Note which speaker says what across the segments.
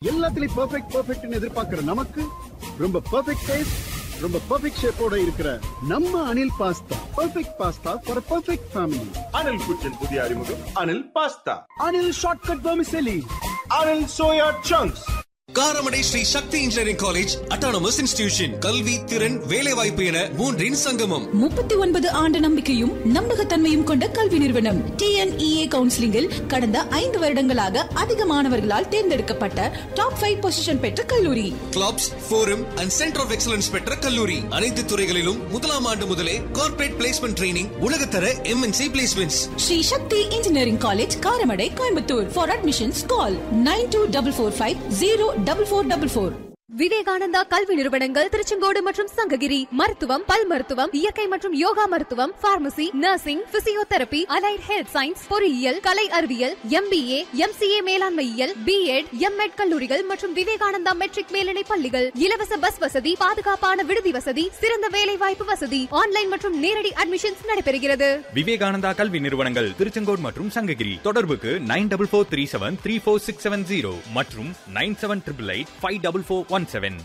Speaker 1: எல்லாத்துலயும் பெர்ஃபெக்ட் பெர்ஃபெக்ட்னு எதிர்பார்க்கிற நமக்கு ரொம்ப பெர்ஃபெக்ட் டேஸ்ட் ரொம்ப பெர்ஃபெக்ட் ஷேப்போட இருக்கிற நம்ம Anil pasta perfect pasta for perfect family
Speaker 2: Anil kitchen புதிய அறிமுகம் Anil pasta
Speaker 1: Anil shortcut vermicelli
Speaker 2: Anil soya chunks
Speaker 3: Karamadai Shri Shakti engineering college autonomous institution கல்வி திறன் வேலைவாய்ப்பு என மூன்றின் சங்கமம்
Speaker 4: முப்பத்தி ஒன்பது ஆண்டு நம்பிக்கையும் நம்பகத்தன்மையும் கொண்ட கல்வி நிறுவனம் டிஎன்இஏ கவுன்சிலிங்கில் கடந்த ஐந்து வருடங்களாக அதிக மாணவர்களால் தேர்ந்தெடுக்கப்பட்ட டாப் ஃபைவ் பொசிஷன் பெற்ற கல்லூரி
Speaker 3: clubs forum and centre of excellence பெற்ற கல்லூரி அனைத்து துறைகளிலும் முதலாம் ஆண்டு முதலே கார்ப்பரேட் பிளேஸ்மெண்ட் ட்ரைனிங் உலகத்தர MNC placements
Speaker 4: Shri Shakti engineering college Karamadai Coimbatore for admissions call nine two double four five zero double four double four
Speaker 5: Vivekananda கல்வி நிறுவனங்கள் திருச்செங்கோடு மற்றும் சங்ககிரி மருத்துவம் பல் மருத்துவம் இயற்கை மற்றும் யோகா மருத்துவம் pharmacy nursing physiotherapy allied health science பொறியியல் கலை அறிவியல் எம்பிஏ எம்சிஏ மேலாண்மையியல் பிஎட் எம்எட் கல்லூரிகள் மற்றும் விவேகானந்தா மெட்ரிக் மேல்நிலை பள்ளிகள் இலவச பஸ் வசதி பாதுகாப்பான விடுதி வசதி சிறந்த வேலை வாய்ப்பு வசதி ஆன்லைன் மற்றும் நேரடி அட்மிஷன்ஸ் நடைபெறுகிறது
Speaker 6: விவேகானந்தா கல்வி நிறுவனங்கள் திருச்செங்கோடு மற்றும் சங்ககிரி தொடர்புக்கு nine double four three seven three four six seven zero மற்றும் nine seven triple eight five double four one seven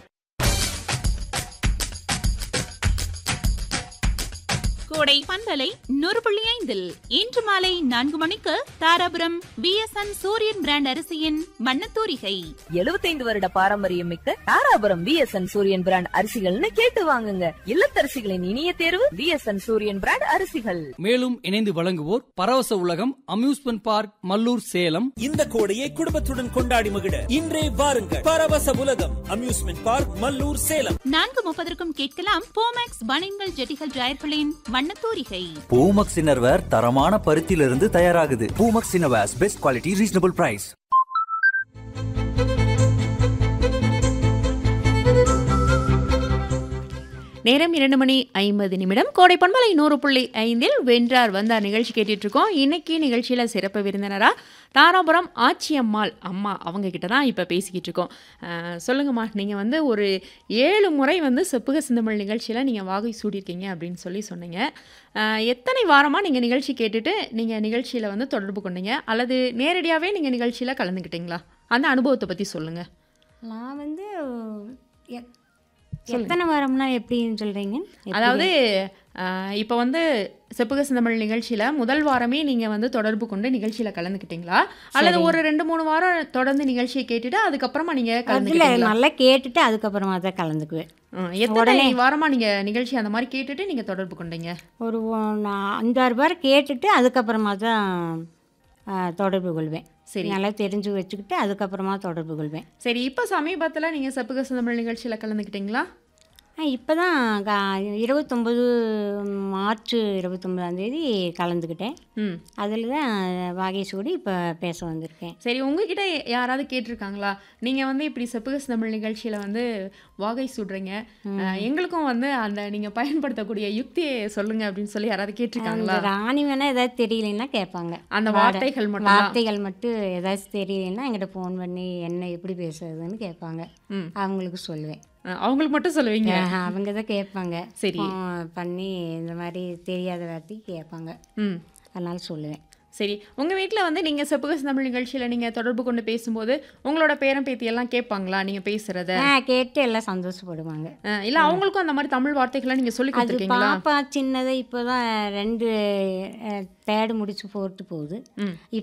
Speaker 7: Kodai பண்பலை நூறு புள்ளி ஐந்தில் இன்று மாலை நான்கு மணிக்கு தாராபுரம் பிஎஸ்என் சூரியன் பிராண்ட் அரிசியின் மண்ணத்தூரிகை
Speaker 8: எழுபத்தைந்து வருட பாரம்பரியம் மிக்க தாராபுரம் விஎஸ்என் சூரியன் பிராண்ட் அரிசிகள்னு கேட்டு வாங்குங்க இல்லத்தரசிகளின் இனிய தேர்வு விஎஸ்என் சூரியன் பிராண்ட் அரிசிகள்
Speaker 9: மேலும் இணைந்து வழங்குவோர் பரவச உலகம் அம்யூஸ்மெண்ட் பார்க் மல்லூர் சேலம்
Speaker 10: இந்த கோடையை குடும்பத்துடன் கொண்டாடி மகிழ இன்றே வாருங்கள் பரவச உலகம் அம்யூஸ்மெண்ட் பார்க் மல்லூர் சேலம்
Speaker 7: நான்கு முப்பதற்கும் கேட்கலாம் போமேக்ஸ் பனின்கள் ஜெட்டிகள் டிரையர்களின் மண்ணத்தூரிகை
Speaker 11: பூமக்ஸ் இன்னர்வேர் தரமான பருத்தியிலிருந்து தயாராகுது Poomex innerwears best quality reasonable price
Speaker 12: நேரம் இரண்டு மணி ஐம்பது நிமிடம் கோடை பண்பலை நூறு புள்ளி ஐந்தில் வென்றார் வந்தார் நிகழ்ச்சி கேட்டுட்டு இருக்கோம் இன்னைக்கு நிகழ்ச்சியில் சிறப்பு விருந்தினரா தாராபுரம் ஆச்சியம்மாள் அம்மா அவங்க கிட்ட தான் இப்போ பேசிக்கிட்டு இருக்கோம் அஹ், சொல்லுங்கம்மா நீங்கள் வந்து ஒரு ஏழு முறை வந்து செப்புக சிந்தமிழ் நிகழ்ச்சியில் நீங்கள் வாகை சூடியிருக்கீங்க அப்படின்னு சொல்லி சொன்னீங்க அஹ், எத்தனை வாரமாக நீங்கள் நிகழ்ச்சி கேட்டுட்டு நீங்கள் நிகழ்ச்சியில் வந்து தொடர்பு கொண்டீங்க அல்லது நேரடியாகவே நீங்கள் நிகழ்ச்சியில் கலந்துக்கிட்டீங்களா அந்த அனுபவத்தை பற்றி சொல்லுங்கள்
Speaker 13: நான் வந்து எ- எத்தனை வாரம்னா எப்படின்னு சொல்றீங்க எப்படி?
Speaker 12: அதாவது இப்போ வந்து செப்புக சிந்தமிழ் நிகழ்ச்சியில் முதல் வாரமே நீங்கள் வந்து தொடர்பு கொண்டு நிகழ்ச்சியில் கலந்துக்கிட்டீங்களா அல்லது
Speaker 13: சரி.
Speaker 12: ஒரு ரெண்டு மூணு வாரம் தொடர்ந்து நிகழ்ச்சியை கேட்டுட்டு அதுக்கப்புறமா நீங்கள்
Speaker 13: அதுல
Speaker 12: கலந்துக்கிட்டீங்களா
Speaker 13: நல்லா கேட்டுட்டு அதுக்கப்புறமா தான் கலந்துக்குவேன்
Speaker 12: ம், எத்தனை வாரமாக நீங்கள் நிகழ்ச்சி அந்த மாதிரி கேட்டுட்டு நீங்கள் தொடர்பு கொண்டீங்க
Speaker 13: ஒரு ஒ- நான் அஞ்சாறு பேர் கேட்டுட்டு அதுக்கப்புறமா தான் ஆ, தொடர்பு கொள்வேன்
Speaker 12: சரி.
Speaker 13: நல்லா தெரிஞ்சு வச்சுக்கிட்டு அதுக்கப்புறமா தொடர்பு கொள்வேன்
Speaker 12: சரி இப்போ சமீபத்தில் நீங்கள் செப்புக சிந்தமிழ் நிகழ்ச்சியில் கலந்துக்கிட்டீங்களா
Speaker 13: இப்போ தான் இருபத்தொம்பது மார்ச் இருபத்தொம்பதாம் தேதி கலந்துக்கிட்டேன்
Speaker 12: ம்
Speaker 13: அதில் தான் வாகேஷோடு இப்போ பேச வந்திருக்கேன்
Speaker 12: சரி உங்ககிட்ட யாராவது கேட்டிருக்காங்களா நீங்கள் வந்து இப்படி செப்புக தமிழ் நிகழ்ச்சியில் வந்து வாகை சுடுறீங்க அஹ், எங்களுக்கும் வந்து அந்த நீங்கள் பயன்படுத்தக்கூடிய யுக்தியை சொல்லுங்க அப்படின்னு சொல்லி யாராவது கேட்டிருக்காங்களா
Speaker 13: அந்த ராணி வேணா ஏதாவது தெரியலன்னா கேட்பாங்க
Speaker 12: அந்த
Speaker 13: வார-
Speaker 12: வார்த்தைகள் மட்டும்தான்.
Speaker 13: வார்த்தைகள் மட்டும் ஏதாச்சும் தெரியலன்னா என்கிட்ட ஃபோன் பண்ணி என்ன எப்படி பேசுறதுன்னு கேட்பாங்க
Speaker 12: ம்.
Speaker 13: அவங்களுக்கு சொல்லுவேன்
Speaker 12: அஹ், அவங்களுக்கு மட்டும் சொல்லுவீங்க
Speaker 13: ஆஹா, அவங்க தான் கேட்பாங்க
Speaker 12: சரி.
Speaker 13: phone பண்ணி இந்த மாதிரி தெரியாத வார்த்தைக்கு கேட்பாங்க
Speaker 12: ம்
Speaker 13: அதனால சொல்லுவேன்
Speaker 12: சரி உங்கள் வீட்டில் வந்து நீங்கள் செப்புக தமிழ் நிகழ்ச்சியில் நீங்கள் தொடர்பு கொண்டு பேசும்போது உங்களோட பேரன் பேத்தி எல்லாம் கேட்பாங்களா நீங்கள் பேசுகிறத
Speaker 13: ஆ கேட்டு எல்லாம் சந்தோஷப்படுவாங்க
Speaker 12: இல்லை அவங்களுக்கும் அந்த மாதிரி தமிழ் வார்த்தைகளை நீங்கள் சொல்லி
Speaker 13: அது
Speaker 12: கொடுத்துருக்கீங்களா
Speaker 13: பாப்பா சின்னதை இப்போ தான் ரெண்டு தேர்டு முடிச்சு போட்டு போகுது
Speaker 12: ம்.